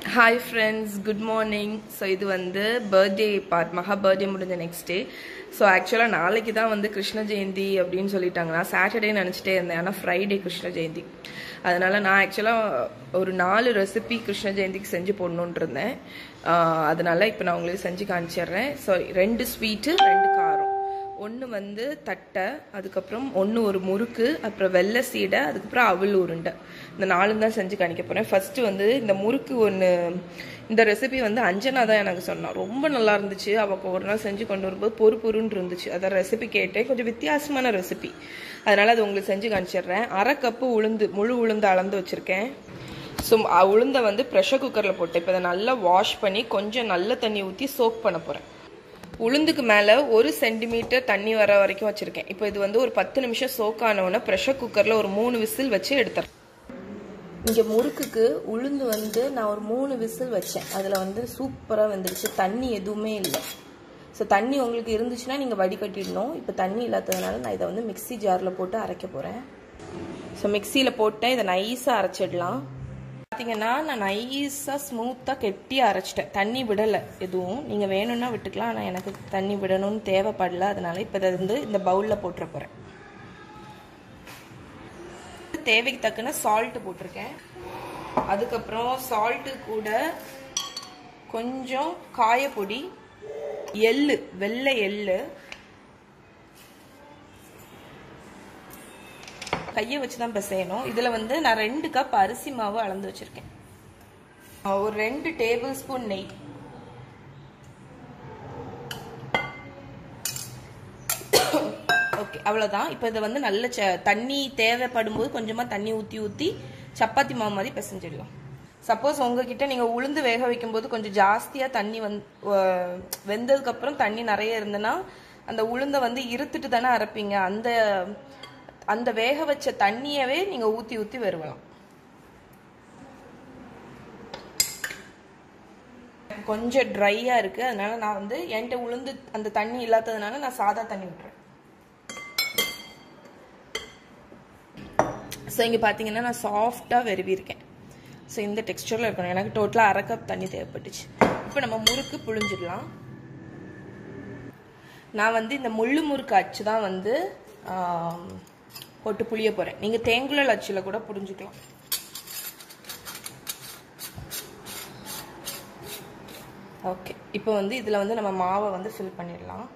hi friends good morning so இது வந்து birthday part Maha birthday முடிஞ்ச நெக்ஸ்ட் டே ஸோ ஆக்சுவலாக நாளைக்கு தான் வந்து கிருஷ்ண ஜெயந்தி அப்படின்னு சொல்லிட்டாங்க நான் சாட்டர்டே நினச்சிட்டே இருந்தேன் ஆனால் ஃப்ரைடே கிருஷ்ண ஜெயந்தி அதனால நான் ஆக்சுவலாக ஒரு நாலு ரெசிபி கிருஷ்ண ஜெயந்திக்கு செஞ்சு போடணுன்ட்டு இருந்தேன் ஆஹ் அதனால இப்போ நான் உங்களுக்கு செஞ்சு காமிச்சிடுறேன் ஸோ ரெண்டு ஸ்வீட்டு ரெண்டு காரம் ஒன்று வந்து தட்டை அதுக்கப்புறம் ஒன்று ஒரு முறுக்கு அப்புறம் வெள்ளை சீடை அதுக்கப்புறம் அவல் உருண்டை இந்த நாலும் தான் செஞ்சு காணிக்க போகிறேன் ஃபஸ்ட்டு வந்து இந்த முறுக்கு ஒன்று இந்த ரெசிபி வந்து அஞ்சனா தான் எனக்கு சொன்னான் ரொம்ப நல்லா இருந்துச்சு அவள் ஒரு நாள் செஞ்சு கொண்டு வரும்போது பொறு பொருன்னு இருந்துச்சு அதான் ரெசிபி கேட்டேன் கொஞ்சம் வித்தியாசமான ரெசிபி அதனால் அது உங்களுக்கு செஞ்சு காமிச்சிடுறேன் அரை கப்பு உளுந்து முழு உளுந்து அளந்து வச்சுருக்கேன் ஸோ உளுந்தை வந்து ப்ரெஷர் குக்கரில் போட்டு இப்போ இதை நல்லா வாஷ் பண்ணி கொஞ்சம் நல்ல தண்ணி ஊற்றி சோக் பண்ண போகிறேன் உளுந்துக்கு மேலே ஒரு சென்டிமீட்டர் தண்ணி வர வரைக்கும் வச்சுருக்கேன் இப்போ இது வந்து ஒரு பத்து நிமிஷம் சோக் ஆனவுடனே ப்ரெஷர் குக்கரில் ஒரு மூணு விசில் வச்சு எடுத்துறேன் இங்கே முறுக்குக்கு உளுந்து வந்து நான் ஒரு மூணு விசில் வச்சேன் அதில் வந்து சூப்பராக வெந்துடுச்சு தண்ணி எதுவுமே இல்லை ஸோ தண்ணி உங்களுக்கு இருந்துச்சுன்னா நீங்கள் வடிகட்டிடணும் இப்போ தண்ணி இல்லாததுனால நான் இதை வந்து மிக்ஸி ஜாரில் போட்டு அரைக்க போகிறேன் ஸோ மிக்சியில் போட்டேன் இதை நைஸாக அரைச்சிடலாம் பார்த்தீங்கன்னா நான் நைஸாக ஸ்மூத்தாக கெட்டியாக அரைச்சிட்டேன் தண்ணி விடலை எதுவும் நீங்கள் வேணும்னா விட்டுக்கலாம் ஆனால் எனக்கு தண்ணி விடணும்னு தேவைப்படல அதனால இப்போ இதை வந்து இந்த பவுலில் போட்டுற போகிறேன் தேவைக்கு தக்கன சால்ட்டு போட்டிருக்கேன் அதுக்கப்புறம் சால்ட்டு கூட கொஞ்சம் காயப்பொடி எள்ளு வெள்ளை எள்ளு கையை வச்சு தான் பிசையணும் இதில் வந்து நான் ரெண்டு கப் அரிசி மாவு அளந்து வச்சுருக்கேன் ஒரு ரெண்டு டேபிள் ஸ்பூன் நெய் ஓகே அவ்வளோதான் இப்போ இதை வந்து நல்ல ச தண்ணி தேவைப்படும் போது கொஞ்சமாக தண்ணி ஊற்றி ஊற்றி சப்பாத்தி மாவு மாதிரி பிசைஞ்சிடலாம் சப்போஸ் உங்ககிட்ட நீங்கள் உளுந்து வேக வைக்கும்போது கொஞ்சம் ஜாஸ்தியாக தண்ணி வந் வெந்ததுக்கப்புறம் தண்ணி நிறைய இருந்ததுன்னா அந்த உளுந்தை வந்து இருத்துட்டு தானே அரைப்பீங்க அந்த அந்த வேக வச்ச தண்ணியவே நீங்கள் ஊற்றி ஊற்றி வருவலாம் கொஞ்சம் ட்ரையாக இருக்குது அதனால நான் வந்து என்கிட்ட உளுந்து அந்த தண்ணி இல்லாததுனால நான் சாதா தண்ணி விட்டுறேன் ஸோ இங்கே பார்த்தீங்கன்னா நான் சாஃப்டாக வெறுவிருக்கேன் ஸோ இந்த டெக்ஸ்டரில் இருக்கணும் எனக்கு டோட்டலாக அரை கப் தண்ணி தேவைப்பட்டுச்சு இப்போ நம்ம முறுக்கு புழிஞ்சிடலாம் நான் வந்து இந்த முள்ளு முறுக்கு அச்சு தான் வந்து போட்டு புளிய போகிறேன் நீங்கள் தேங்குழல் அச்சில் கூட புரிஞ்சுக்கலாம் ஓகே இப்போ வந்து இதில் வந்து நம்ம மாவை வந்து ஃபில் பண்ணிடலாம்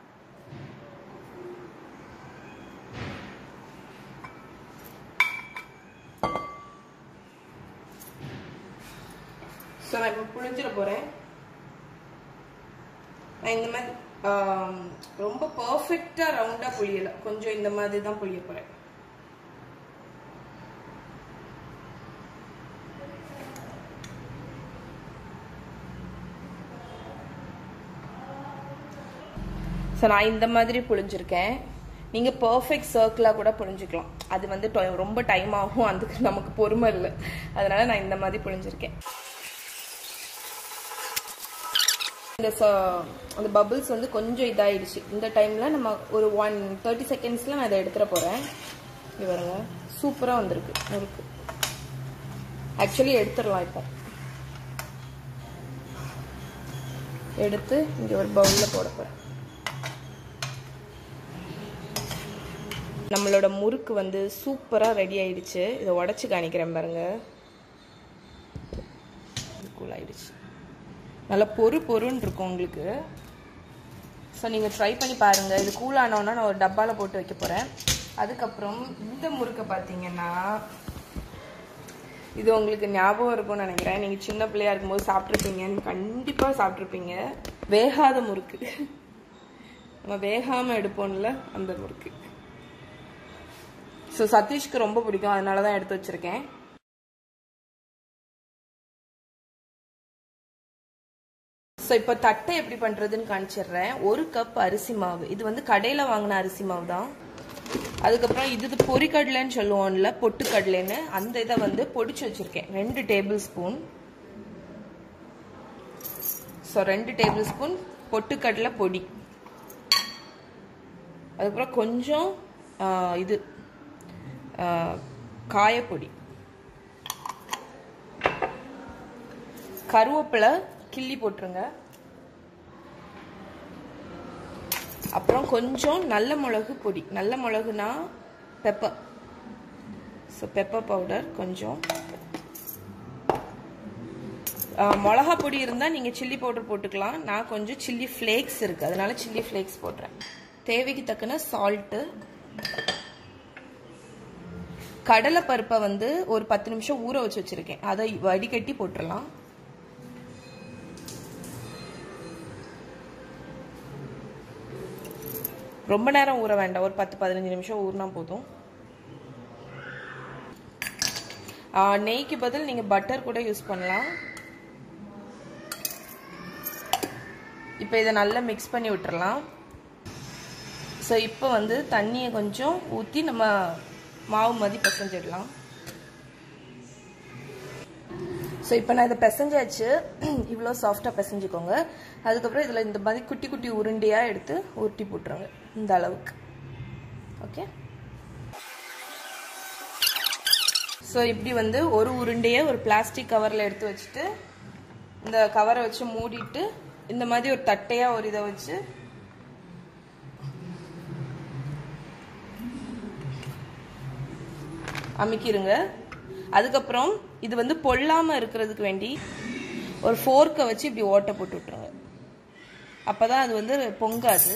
ஸோ நான் இப்போ புளிஞ்சிட போகிறேன் நான் இந்த மாதிரி ரொம்ப பர்ஃபெக்டாக ரவுண்டாக புளியலை கொஞ்சம் இந்த மாதிரி தான் புளிய போகிறேன் ஸோ நான் இந்த மாதிரி புழிஞ்சிருக்கேன் நீங்கள் பர்ஃபெக்ட் சர்க்கிளாக கூட புழிஞ்சிக்கலாம் அது வந்து ரொம்ப டைம் ஆகும் அதுக்கு நமக்கு பொறுமை இல்லை அதனால நான் இந்த மாதிரி புழிஞ்சிருக்கேன் இந்த அந்த பபிள்ஸ் வந்து கொஞ்சம் இதாயிடுச்சு இந்த டைமில் நம்ம ஒரு ஒன் தேர்ட்டி செகண்ட்ஸில் நான் இதை எடுத்துட போகிறேன் இது பாருங்க சூப்பராக வந்திருக்கு முறுக்கு ஆக்சுவலி எடுத்துடலாம் இப்போ எடுத்து இங்கே ஒரு பவுலில் போட போகிறேன் நம்மளோட முறுக்கு வந்து சூப்பராக ரெடி ஆயிடுச்சு இதை உடச்சி காணிக்கிறேன் பாருங்க கூல் ஆயிடுச்சு நல்லா பொறு பொருன்னு இருக்கும் உங்களுக்கு ஸோ நீங்கள் ட்ரை பண்ணி பாருங்கள் இது கூல் ஆனோன்னா நான் ஒரு டப்பாவில் போட்டு வைக்க போகிறேன் அதுக்கப்புறம் இந்த முறுக்கை பார்த்தீங்கன்னா இது உங்களுக்கு ஞாபகம் இருக்கும்னு நினைக்கிறேன் நீங்கள் சின்ன பிள்ளையா இருக்கும்போது சாப்பிட்ருப்பீங்கன்னு கண்டிப்பாக சாப்பிட்ருப்பீங்க வேகாத முறுக்கு நம்ம வேகாமல் எடுப்போம்ல அந்த முறுக்கு ஸோ சதீஷ்க்கு ரொம்ப பிடிக்கும் அதனால தான் எடுத்து வச்சிருக்கேன் ஸோ இப்போ தட்டை எப்படி பண்ணுறதுன்னு காமிச்சிடுறேன் ஒரு கப் அரிசி மாவு இது வந்து கடையில் வாங்கின அரிசி மாவு தான் அதுக்கப்புறம் இது பொறிக்கடலைன்னு சொல்லுவோம்ல பொட்டுக்கடலைன்னு அந்த இதை வந்து பொடிச்சு வச்சுருக்கேன் ரெண்டு டேபிள் ஸ்பூன் ஸோ ரெண்டு டேபிள் ஸ்பூன் பொட்டுக்கடலை பொடி அதுக்கப்புறம் கொஞ்சம் இது காயப்பொடி கருவேப்பிலை கிள்ளி போட்டுருங்க அப்புறம் கொஞ்சம் நல்ல மிளகு பொடி நல்ல மிளகுனா பெப்பர் ஸோ பெப்பர் பவுடர் கொஞ்சம் மிளகா பொடி இருந்தால் நீங்கள் சில்லி பவுடர் போட்டுக்கலாம் நான் கொஞ்சம் சில்லி ஃப்ளேக்ஸ் இருக்குது அதனால சில்லி ஃப்ளேக்ஸ் போடுறேன் தேவைக்கு தக்கன சால்ட்டு கடலை பருப்பை வந்து ஒரு பத்து நிமிஷம் ஊற வச்சு வச்சுருக்கேன் அதை வடிகட்டி போட்டுடலாம் ரொம்ப நேரம் ஊற வேண்டாம் ஒரு பத்து பதினஞ்சு நிமிஷம் ஊறினா போதும் நெய்க்கு பதில் நீங்கள் பட்டர் கூட யூஸ் பண்ணலாம் இப்போ இதை நல்லா மிக்ஸ் பண்ணி விட்டுறலாம் ஸோ இப்போ வந்து தண்ணியை கொஞ்சம் ஊற்றி நம்ம மாவு மாதிரி பிசைஞ்சிடலாம் ஸோ இப்போ நான் இதை பிசைஞ்சாச்சு இவ்வளோ சாஃப்டாக பிசைஞ்சுக்கோங்க அதுக்கப்புறம் இதில் இந்த மாதிரி குட்டி குட்டி உருண்டையாக எடுத்து உருட்டி போட்டுருங்க இந்த அளவுக்கு ஓகே ஸோ இப்படி வந்து ஒரு உருண்டையை ஒரு பிளாஸ்டிக் கவரில் எடுத்து வச்சுட்டு இந்த கவரை வச்சு மூடிட்டு இந்த மாதிரி ஒரு தட்டையாக ஒரு இதை வச்சு அமைக்கிருங்க அதுக்கப்புறம் இது வந்து பொல்லாமல் இருக்கிறதுக்கு வேண்டி ஒரு ஃபோர்க்கை வச்சு இப்படி ஓட்டை போட்டு விட்டுருங்க அப்போ தான் அது வந்து பொங்காது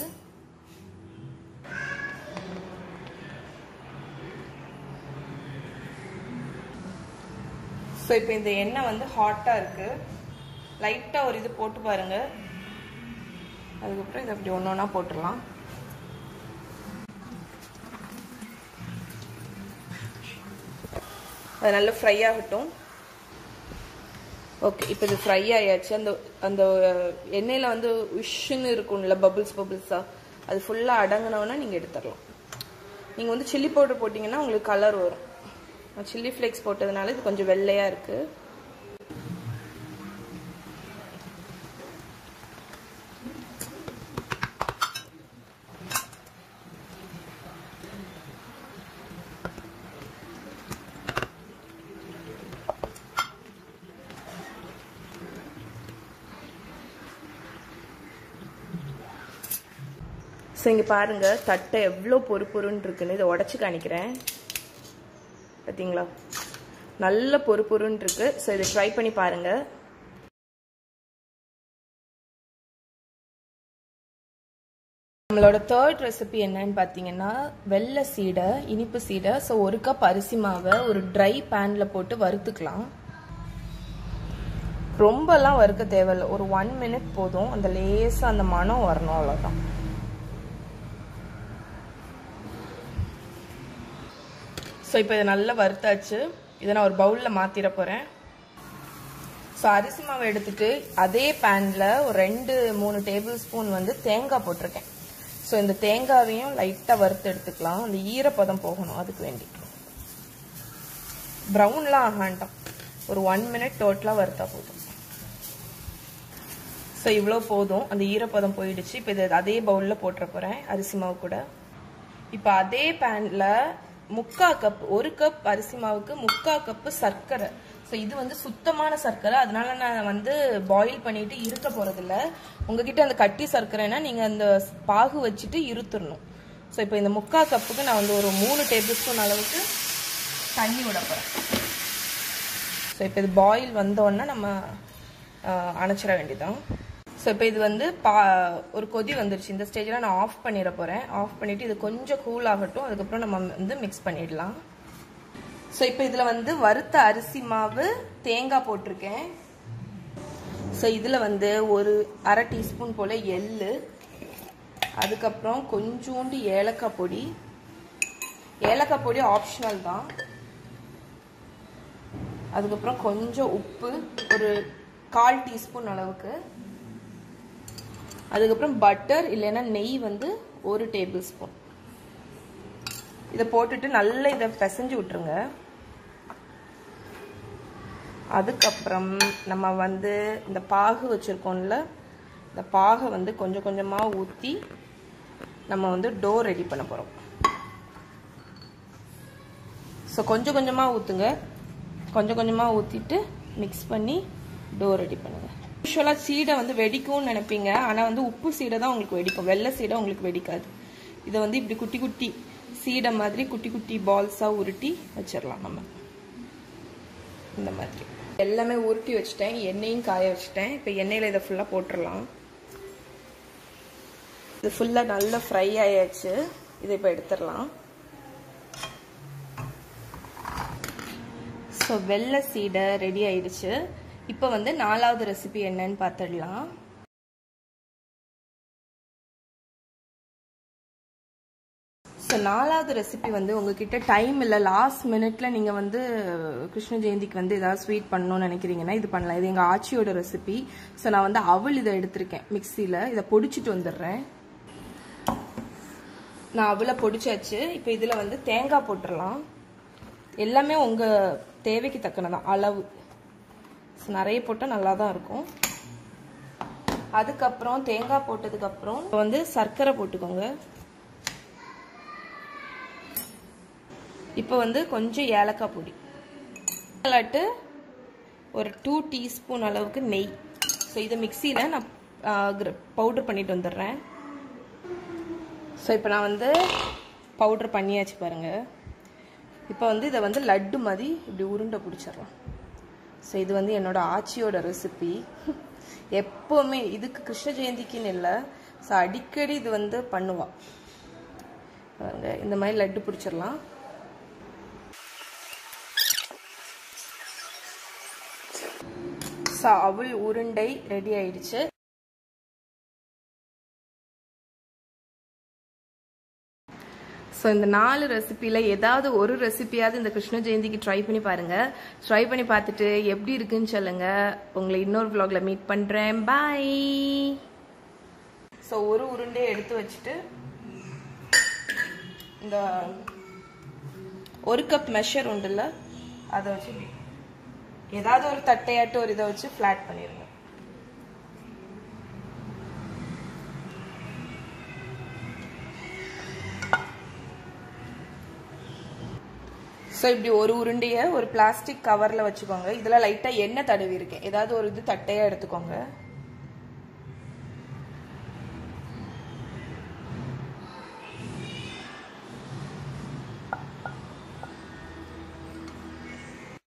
ஸோ இப்போ இந்த எண்ணெய் வந்து ஹாட்டாக இருக்குது லைட்டாக ஒரு இது போட்டு பாருங்க அதுக்கப்புறம் இதை அப்படி ஒன்று ஒன்றா போட்டுடலாம் அது நல்லா ஃப்ரை ஆகட்டும் ஓகே இப்போ இது ஃப்ரை ஆயாச்சு அந்த அந்த எண்ணெயில் வந்து உஷ்ஷுன்னு இருக்கும்ல பபுள்ஸ் பபுள்ஸாக அது ஃபுல்லாக அடங்கினோன்னா நீங்கள் எடுத்துடலாம் நீங்கள் வந்து சில்லி பவுடர் போட்டிங்கன்னா உங்களுக்கு கலர் வரும் சில்லி ஃப்ளேக்ஸ் போட்டதுனால இது கொஞ்சம் வெள்ளையாக இருக்குது ஸோ இங்கே பாருங்கள் தட்டை எவ்வளோ பொறு பொருன்னு இருக்குன்னு இதை உடச்சி காணிக்கிறேன் பார்த்தீங்களா நல்ல பொறு பொருன்னு இருக்கு ஸோ இதை ட்ரை பண்ணி பாருங்கள் நம்மளோட தேர்ட் ரெசிபி என்னன்னு பார்த்தீங்கன்னா வெள்ளை சீடை இனிப்பு சீடை ஸோ ஒரு கப் அரிசி மாவை ஒரு ட்ரை பேனில் போட்டு வறுத்துக்கலாம் ரொம்பலாம் வறுக்க தேவையில்லை ஒரு ஒன் மினிட் போதும் அந்த லேசாக அந்த மனம் வரணும் அவ்வளோதான் ஸோ இப்போ இதை நல்லா வறுத்தாச்சு இதை நான் ஒரு பவுலில் மாற்றிட போகிறேன் ஸோ அரிசி மாவை எடுத்துட்டு அதே பேனில் ஒரு ரெண்டு மூணு டேபிள் ஸ்பூன் வந்து தேங்காய் போட்டிருக்கேன் ஸோ இந்த தேங்காவையும் லைட்டாக வறுத்து எடுத்துக்கலாம் அந்த ஈரப்பதம் போகணும் அதுக்கு வேண்டி ப்ரௌன்லாம் ஆகாண்டாம் ஒரு ஒன் மினிட் டோட்டலாக வறுத்தா போதும் ஸோ இவ்வளோ போதும் அந்த ஈரப்பதம் போயிடுச்சு இப்போ இது அதே பவுலில் போட்டுற போகிறேன் அரிசி மாவு கூட இப்போ அதே பேனில் முக்கா கப் ஒரு கப் அரிசி மாவுக்கு முக்கா கப்பு சர்க்கரை ஸோ இது வந்து சுத்தமான சர்க்கரை அதனால நான் வந்து பாயில் பண்ணிட்டு இருக்க போறதில்ல உங்ககிட்ட அந்த கட்டி சர்க்கரைனா நீங்க அந்த பாகு வச்சுட்டு இருத்துடணும் ஸோ இப்போ இந்த முக்கா கப்புக்கு நான் வந்து ஒரு மூணு டேபிள் ஸ்பூன் அளவுக்கு தண்ணி விட போறேன் ஸோ இப்போ இது பாயில் வந்தோடனே நம்ம அணைச்சிட வேண்டியதான் ஸோ இப்போ இது வந்து பா ஒரு கொதி வந்துருச்சு இந்த ஸ்டேஜில் நான் ஆஃப் பண்ணிட போகிறேன் ஆஃப் பண்ணிவிட்டு இது கொஞ்சம் கூல் ஆகட்டும் அதுக்கப்புறம் நம்ம வந்து மிக்ஸ் பண்ணிடலாம் ஸோ இப்போ இதில் வந்து வறுத்த அரிசி மாவு தேங்காய் போட்டிருக்கேன் ஸோ இதில் வந்து ஒரு அரை டீஸ்பூன் போல் எள்ளு அதுக்கப்புறம் கொஞ்சோண்டு ஏலக்காய் பொடி ஏலக்காய் பொடி ஆப்ஷனல் தான் அதுக்கப்புறம் கொஞ்சம் உப்பு ஒரு கால் டீஸ்பூன் அளவுக்கு அதுக்கப்புறம் பட்டர் இல்லைன்னா நெய் வந்து ஒரு டேபிள் ஸ்பூன் இதை போட்டுட்டு நல்லா இதை பிசைஞ்சு விட்டுருங்க அதுக்கப்புறம் நம்ம வந்து இந்த பாகு வச்சுருக்கோம்ல இந்த பாகை வந்து கொஞ்சம் கொஞ்சமாக ஊற்றி நம்ம வந்து டோ ரெடி பண்ண போகிறோம் ஸோ கொஞ்சம் கொஞ்சமாக ஊற்றுங்க கொஞ்சம் கொஞ்சமாக ஊற்றிட்டு மிக்ஸ் பண்ணி டோ ரெடி பண்ணுங்க யூஸ்வலாக சீடை வந்து வெடிக்கும்னு நினைப்பீங்க ஆனால் வந்து உப்பு சீடை தான் உங்களுக்கு வெடிக்கும் வெள்ளை சீடை உங்களுக்கு வெடிக்காது இதை வந்து இப்படி குட்டி குட்டி சீடை மாதிரி குட்டி குட்டி பால்ஸாக உருட்டி வச்சிடலாம் நம்ம இந்த மாதிரி எல்லாமே உருட்டி வச்சுட்டேன் எண்ணெயும் காய வச்சுட்டேன் இப்போ எண்ணெயில் இதை ஃபுல்லாக போட்டுடலாம் இது ஃபுல்லாக நல்லா ஃப்ரை ஆயாச்சு இதை இப்போ எடுத்துடலாம் ஸோ வெள்ளை சீடை ரெடி ஆயிடுச்சு இப்போ வந்து நாலாவது ரெசிபி என்னன்னு பார்த்துடலாம் ஸோ நாலாவது ரெசிபி வந்து உங்ககிட்ட டைம் இல்லை லாஸ்ட் மினிட்ல நீங்கள் வந்து கிருஷ்ண ஜெயந்திக்கு வந்து ஏதாவது ஸ்வீட் பண்ணணும்னு நினைக்கிறீங்கன்னா இது பண்ணலாம் இது எங்கள் ஆச்சியோட ரெசிபி ஸோ நான் வந்து அவள் இதை எடுத்திருக்கேன் மிக்சியில் இதை பொடிச்சிட்டு வந்துடுறேன் நான் அவளை பொடிச்சாச்சு இப்போ இதில் வந்து தேங்காய் போட்டுடலாம் எல்லாமே உங்கள் தேவைக்கு தக்கனதான் அளவு ஸோ நிறைய போட்டால் நல்லா தான் இருக்கும் அதுக்கப்புறம் தேங்காய் போட்டதுக்கப்புறம் வந்து சர்க்கரை போட்டுக்கோங்க இப்போ வந்து கொஞ்சம் ஏலக்காய் பொடி இல்லாட்டு ஒரு டூ டீஸ்பூன் அளவுக்கு நெய் ஸோ இதை மிக்சியில் நான் பவுடர் பண்ணிட்டு வந்துடுறேன் ஸோ இப்போ நான் வந்து பவுடர் பண்ணியாச்சு பாருங்கள் இப்போ வந்து இதை வந்து லட்டு மாதிரி இப்படி உருண்டை பிடிச்சிடலாம் ஸோ இது வந்து என்னோட ஆச்சியோட ரெசிபி எப்போவுமே இதுக்கு கிருஷ்ண ஜெயந்திக்குன்னு இல்லை ஸோ அடிக்கடி இது வந்து பண்ணுவாள் இந்த மாதிரி லட்டு பிடிச்சிடலாம் ஸோ அவள் உருண்டை ரெடி ஆயிடுச்சு ஸோ இந்த நாலு ரெசிபியில் ஏதாவது ஒரு ரெசிபியாவது இந்த கிருஷ்ண ஜெயந்திக்கு ட்ரை பண்ணி பாருங்க ட்ரை பண்ணி பார்த்துட்டு எப்படி இருக்குன்னு சொல்லுங்க உங்களை இன்னொரு vlogல மீட் பண்ணுறேன் பாய் ஸோ ஒரு உருண்டையை எடுத்து வச்சுட்டு இந்த ஒரு கப் மெஷர் உண்டுல்ல அதை வச்சு இப்படி ஏதாவது ஒரு தட்டையாட்டு ஒரு இதை வச்சு ஃப்ளாட் பண்ணிடுங்க ஸோ இப்படி ஒரு உருண்டையை ஒரு பிளாஸ்டிக் கவரில் வச்சுக்கோங்க இதில் லைட்டாக எண்ணெய் தடவி இருக்கேன் ஏதாவது ஒரு இது தட்டையாக எடுத்துக்கோங்க